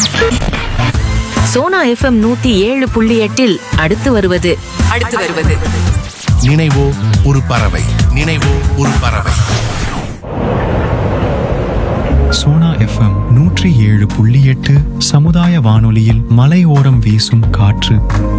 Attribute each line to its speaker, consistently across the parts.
Speaker 1: Sona FM நூத்தி ஏழு புள்ளி எட்டில் அடுத்து வருவது
Speaker 2: அடுத்து வருவது
Speaker 3: நினைவோ ஒரு பறவை நினைவோ ஒரு பறவை
Speaker 4: சோனா எஃப்எம் நூற்றி ஏழு புள்ளி எட்டு சமுதாய வானொலியில் மலையோரம் வீசும் காற்று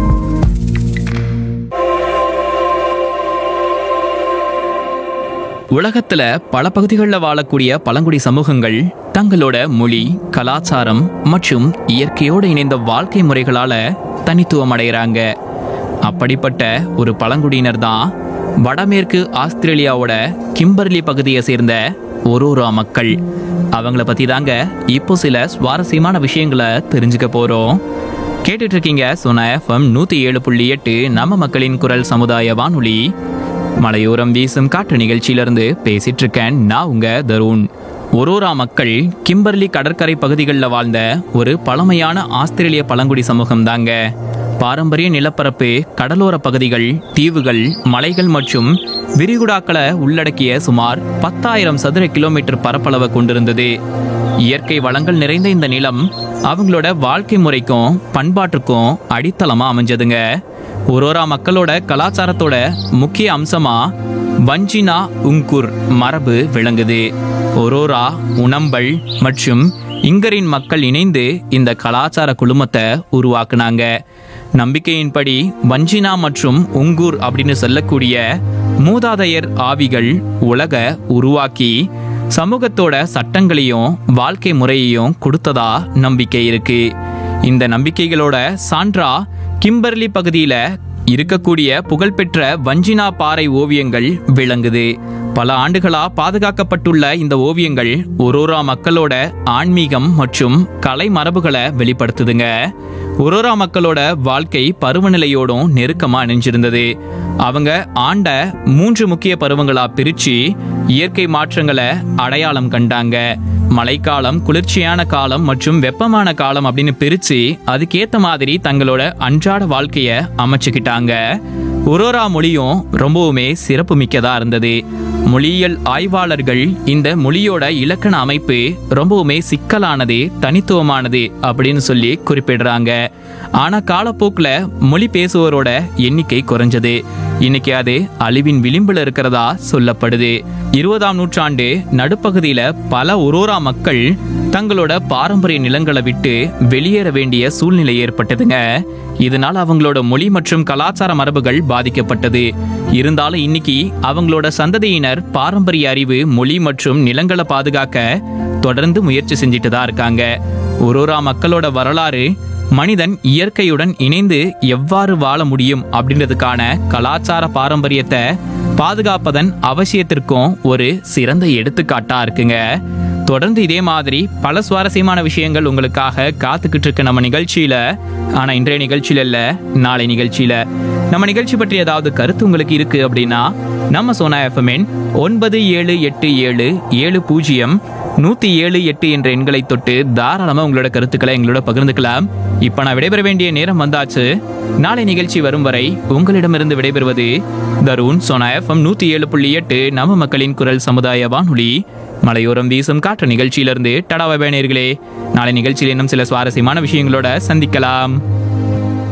Speaker 5: உலகத்துல பல பகுதிகளில் வாழக்கூடிய பழங்குடி சமூகங்கள் தங்களோட மொழி கலாச்சாரம் மற்றும் இயற்கையோடு இணைந்த வாழ்க்கை முறைகளால தனித்துவம் அடைகிறாங்க அப்படிப்பட்ட ஒரு பழங்குடியினர் தான் வடமேற்கு ஆஸ்திரேலியாவோட கிம்பர்லி பகுதியை சேர்ந்த ஒரோரா மக்கள் அவங்கள பத்தி தாங்க இப்போ சில சுவாரஸ்யமான விஷயங்களை தெரிஞ்சுக்க போறோம் கேட்டுட்டு இருக்கீங்க சோனா எஃப்எம் நூத்தி ஏழு புள்ளி எட்டு நம்ம மக்களின் குரல் சமுதாய வானொலி மலையோரம் வீசும் காற்று நிகழ்ச்சியிலிருந்து பேசிட்டு இருக்கேன் நான் உங்க தருண் ஒரோரா மக்கள் கிம்பர்லி கடற்கரை பகுதிகளில் வாழ்ந்த ஒரு பழமையான ஆஸ்திரேலிய பழங்குடி சமூகம் தாங்க பாரம்பரிய நிலப்பரப்பு கடலோர பகுதிகள் தீவுகள் மலைகள் மற்றும் விரிகுடாக்களை உள்ளடக்கிய சுமார் பத்தாயிரம் சதுர கிலோமீட்டர் பரப்பளவை கொண்டிருந்தது இயற்கை வளங்கள் நிறைந்த இந்த நிலம் அவங்களோட வாழ்க்கை முறைக்கும் பண்பாட்டுக்கும் அடித்தளமா அமைஞ்சதுங்க ஒரோரா மக்களோட கலாச்சாரத்தோட முக்கிய அம்சமா வஞ்சினா உங்குர் மரபு விளங்குது ஒரோரா உணம்பல் மற்றும் இங்கரின் மக்கள் இணைந்து இந்த கலாச்சார குழுமத்தை உருவாக்குனாங்க நம்பிக்கையின்படி வஞ்சினா மற்றும் உங்கூர் அப்படின்னு சொல்லக்கூடிய மூதாதையர் ஆவிகள் உலக உருவாக்கி சமூகத்தோட சட்டங்களையும் வாழ்க்கை முறையையும் கொடுத்ததா நம்பிக்கை இருக்கு இந்த நம்பிக்கைகளோட சான்றா கிம்பர்லி பகுதியில இருக்கக்கூடிய புகழ்பெற்ற வஞ்சினா பாறை ஓவியங்கள் விளங்குது பல ஆண்டுகளா பாதுகாக்கப்பட்டுள்ள இந்த ஓவியங்கள் ஒரோரா மக்களோட ஆன்மீகம் மற்றும் கலை மரபுகளை வெளிப்படுத்துதுங்க ஒரோரா மக்களோட வாழ்க்கை பருவநிலையோடும் நெருக்கமா இணைஞ்சிருந்தது அவங்க ஆண்ட மூன்று முக்கிய பருவங்களா பிரிச்சு இயற்கை மாற்றங்களை அடையாளம் கண்டாங்க மழைக்காலம் குளிர்ச்சியான காலம் மற்றும் வெப்பமான காலம் அப்படின்னு பிரிச்சு அதுக்கேத்த மாதிரி தங்களோட அன்றாட வாழ்க்கைய அமைச்சுக்கிட்டாங்க ஒரோரா மொழியும் ரொம்பவுமே சிறப்பு மிக்கதா இருந்தது மொழியியல் ஆய்வாளர்கள் இந்த மொழியோட இலக்கண அமைப்பு ரொம்பவுமே சிக்கலானது தனித்துவமானது அப்படின்னு சொல்லி குறிப்பிடுறாங்க ஆனா காலப்போக்குல மொழி பேசுவோரோட எண்ணிக்கை குறைஞ்சது இன்னைக்கு அது அழிவின் விளிம்புல இருக்கிறதா சொல்லப்படுது இருபதாம் நூற்றாண்டு நடுப்பகுதியில பல ஒரோரா மக்கள் தங்களோட பாரம்பரிய நிலங்களை விட்டு வெளியேற வேண்டிய சூழ்நிலை ஏற்பட்டதுங்க இதனால் அவங்களோட மொழி மற்றும் கலாச்சார மரபுகள் பாதிக்கப்பட்டது இருந்தாலும் இன்னைக்கு அவங்களோட சந்ததியினர் பாரம்பரிய அறிவு மொழி மற்றும் நிலங்களை பாதுகாக்க தொடர்ந்து முயற்சி செஞ்சுட்டு தான் இருக்காங்க ஒரோரா மக்களோட வரலாறு மனிதன் இயற்கையுடன் இணைந்து எவ்வாறு வாழ முடியும் அப்படின்றதுக்கான கலாச்சார பாரம்பரியத்தை பாதுகாப்பதன் அவசியத்திற்கும் ஒரு சிறந்த எடுத்துக்காட்டா இருக்குங்க தொடர்ந்து இதே மாதிரி பல சுவாரஸ்யமான விஷயங்கள் உங்களுக்காக காத்துக்கிட்டு இருக்க நம்ம நிகழ்ச்சியில ஆனா இன்றைய நிகழ்ச்சியில இல்ல நாளை நிகழ்ச்சியில நம்ம நிகழ்ச்சி பற்றி ஏதாவது கருத்து உங்களுக்கு இருக்கு அப்படின்னா நம்ம சோனா எஃப்எம்என் ஒன்பது ஏழு எட்டு ஏழு ஏழு பூஜ்ஜியம் நூத்தி ஏழு எட்டு என்ற எண்களை தொட்டு தாராளமா உங்களோட கருத்துக்களை எங்களோட பகிர்ந்துக்கலாம் இப்ப நான் விடைபெற வேண்டிய நேரம் வந்தாச்சு நாளை நிகழ்ச்சி வரும் வரை உங்களிடமிருந்து விடைபெறுவது தருண் சோனா எஃப்எம் நூத்தி ஏழு புள்ளி எட்டு நம்ம மக்களின் குரல் சமுதாய வானொலி மலையோரம் வீசும் காற்று நிகழ்ச்சியிலிருந்து டடாவை நேயர்களே நாளை நிகழ்ச்சியில் இன்னும் சில சுவாரஸ்யமான விஷயங்களோட சந்திக்கலாம்